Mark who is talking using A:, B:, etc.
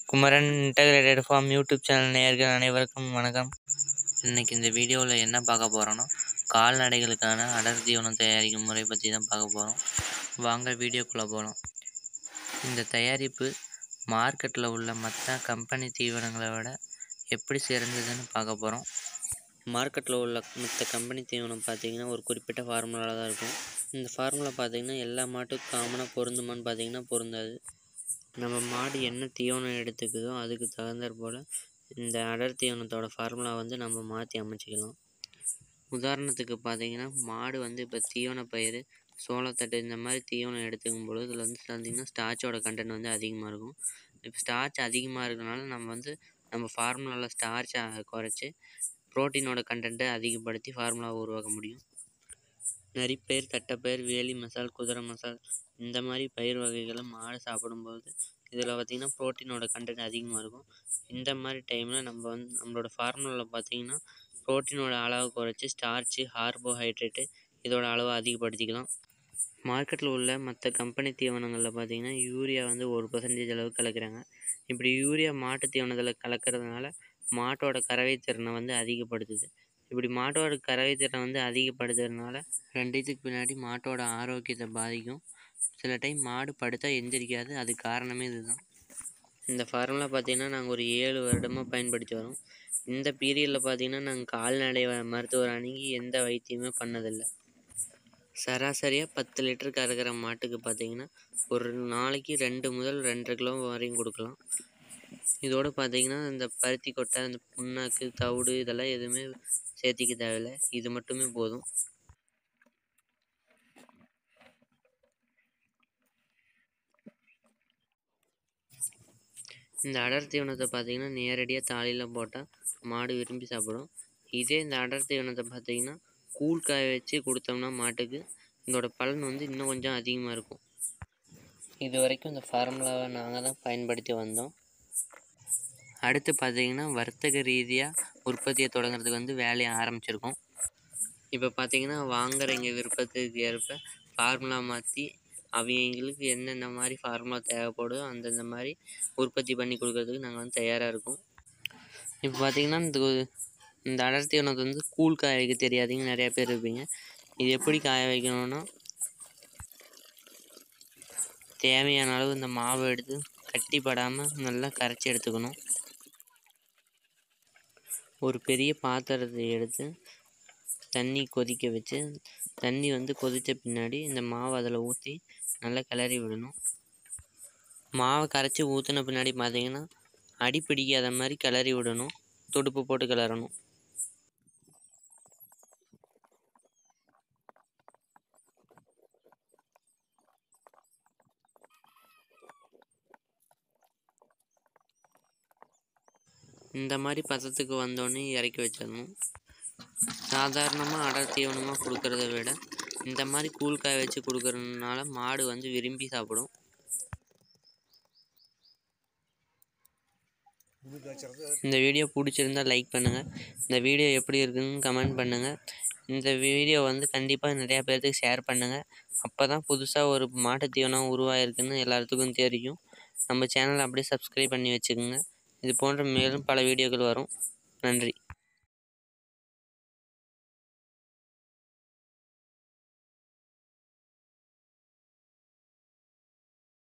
A: Kumaran integrated farm YouTube channel நேயர்கள் அனைவருக்கும் வணக்கம் இன்றைக்கி இந்த வீடியோவில் என்ன பார்க்க போகிறோன்னா கால்நடைகளுக்கான அடர் தீவனம் தயாரிக்கும் முறை பற்றி தான் பார்க்க போகிறோம் வாங்க வீடியோக்குள்ளே போகலாம் இந்த தயாரிப்பு மார்க்கெட்டில் உள்ள மற்ற கம்பெனி தீவனங்களை விட எப்படி சிறந்ததுன்னு பார்க்க போகிறோம் மார்க்கெட்டில் உள்ள மற்ற கம்பெனி தீவனம் பார்த்தீங்கன்னா ஒரு குறிப்பிட்ட ஃபார்முலாவில் தான் இருக்கும் இந்த ஃபார்முலா பார்த்தீங்கன்னா எல்லா மாட்டுக்கும் காமனாக பொருந்துமான்னு பார்த்தீங்கன்னா பொருந்தாது நம்ம மாடு என்ன தீவனம் எடுத்துக்குதோ அதுக்கு தகுந்தாற் போல் இந்த அடர் தீவனத்தோட ஃபார்முலா வந்து நம்ம மாற்றி அமைச்சிக்கலாம் உதாரணத்துக்கு பார்த்தீங்கன்னா மாடு வந்து இப்போ தீவன பயிர் சோளத்தட்டு இந்த மாதிரி தீவனம் எடுத்துக்கும் பொழுது இதில் வந்து பார்த்தீங்கன்னா ஸ்டார்ச்சோட கண்டென்ட் வந்து அதிகமாக இருக்கும் இப்போ ஸ்டார்ச் அதிகமாக இருக்கனால நம்ம வந்து நம்ம ஃபார்முலாவில் ஸ்டார்ச்சை குறைச்சி ப்ரோட்டீனோட கண்டென்ட்டை அதிகப்படுத்தி ஃபார்முலாவை உருவாக்க முடியும் நரிப்பயிர் தட்டைப்பயிர் வேலி மசால் குதிரை மசால் இந்த மாதிரி பயிர் வகைகளை மாடு சாப்பிடும்போது இதில் பார்த்திங்கன்னா ப்ரோட்டீனோட கண்டென்ட் அதிகமாக இருக்கும் இந்த மாதிரி டைமில் நம்ம வந்து நம்மளோட ஃபார்முலாவில் பார்த்திங்கன்னா ப்ரோட்டீனோட அளவை குறைச்சி ஸ்டார்ச்சு கார்போஹைட்ரேட்டு இதோட அளவை அதிகப்படுத்திக்கலாம் மார்க்கெட்டில் உள்ள மற்ற கம்பெனி தீவனங்களில் பார்த்திங்கன்னா யூரியா வந்து ஒரு பர்சன்டேஜ் அளவு கலக்கிறாங்க இப்படி யூரியா மாட்டு தீவனத்தில் கலக்கிறதுனால மாட்டோட கறவை திறனை வந்து அதிகப்படுத்துது இப்படி மாட்டோட கறவை திறனை வந்து அதிகப்படுத்துறதுனால ரெண்டுத்துக்கு பின்னாடி மாட்டோட ஆரோக்கியத்தை பாதிக்கும் சில டைம் மாடு படுத்தா எந்திரிக்காது அது காரணமே இதுதான் இந்த ஃபார்முலா பார்த்தீங்கன்னா நாங்கள் ஒரு ஏழு வருடமாக பயன்படுத்தி வரோம் இந்த பீரியடில் பார்த்தீங்கன்னா நாங்கள் கால்நடை வ- மருத்துவர் அணுகி எந்த வைத்தியமே பண்ணதில்லை சராசரியாக பத்து லிட்டர் கறக்கிற மாட்டுக்கு பார்த்தீங்கன்னா ஒரு நாளைக்கு ரெண்டு முதல் ரெண்டரை கிலோ வரையும் கொடுக்கலாம் இதோடு பார்த்தீங்கன்னா இந்த பருத்தி கொட்டை இந்த புண்ணாக்கு தவிடு இதெல்லாம் எதுவுமே சேர்த்திக்க தேவையில்லை இது மட்டுமே போதும் இந்த அடர் தீவனத்தை பார்த்தீங்கன்னா நேரடியாக தாலியில் போட்டால் மாடு விரும்பி சாப்பிடும் இதே இந்த அடர் தீவனத்தை பார்த்தீங்கன்னா கூழ் காய வச்சு கொடுத்தோம்னா மாட்டுக்கு இதோட பலன் வந்து இன்னும் கொஞ்சம் அதிகமாக இருக்கும் இது வரைக்கும் இந்த ஃபார்முலாவை நாங்கள் தான் பயன்படுத்தி வந்தோம் அடுத்து பார்த்தீங்கன்னா வர்த்தக ரீதியாக உற்பத்தியை தொடங்குறதுக்கு வந்து வேலையை ஆரம்பிச்சிருக்கோம் இப்போ பார்த்தீங்கன்னா வாங்குறவங்க விருப்பத்துக்கு ஏற்ப ஃபார்முலா மாற்றி அவங்களுக்கு என்னென்ன மாதிரி ஃபார்முலா தேவைப்படுதோ அந்தந்த மாதிரி உற்பத்தி பண்ணி கொடுக்கறதுக்கு நாங்கள் வந்து தயாராக இருக்கோம் இப்போ பார்த்தீங்கன்னா இந்த இந்த அடர் தீவனத்தை வந்து கூழ் காய வைக்க தெரியாதீங்க நிறையா பேர் இருப்பீங்க இது எப்படி காய வைக்கணும்னா தேவையான அளவு இந்த மாவை எடுத்து கட்டிப்படாமல் நல்லா கரைச்சி எடுத்துக்கணும் ஒரு பெரிய பாத்திரத்தை எடுத்து தண்ணி கொதிக்க வச்சு தண்ணி வந்து கொதித்த பின்னாடி இந்த மாவை அதில் ஊற்றி நல்லா கிளறி விடணும் மாவை கரைச்சி ஊற்றின பின்னாடி பார்த்தீங்கன்னா அடி பிடிக்காத மாதிரி கிளறி விடணும் துடுப்பு போட்டு கிளறணும் இந்த மாதிரி பதத்துக்கு வந்தோடனே இறக்கி வச்சிடணும் சாதாரணமாக அடர் தீவனமாக கொடுக்கறத விட இந்த மாதிரி கூழ் காய வச்சு கொடுக்கறதுனால மாடு வந்து விரும்பி சாப்பிடும் இந்த வீடியோ பிடிச்சிருந்தா லைக் பண்ணுங்கள் இந்த வீடியோ எப்படி இருக்குன்னு கமெண்ட் பண்ணுங்கள் இந்த வீடியோ வந்து கண்டிப்பாக நிறையா பேர்த்துக்கு ஷேர் பண்ணுங்கள் அப்போ தான் புதுசாக ஒரு மாட்டுத் தீவனம் உருவாயிருக்குன்னு எல்லாத்துக்கும் தெரியும் நம்ம சேனலை அப்படியே சப்ஸ்கிரைப் பண்ணி வச்சுக்கோங்க இது போன்ற மேலும் பல வீடியோக்கள் வரும் நன்றி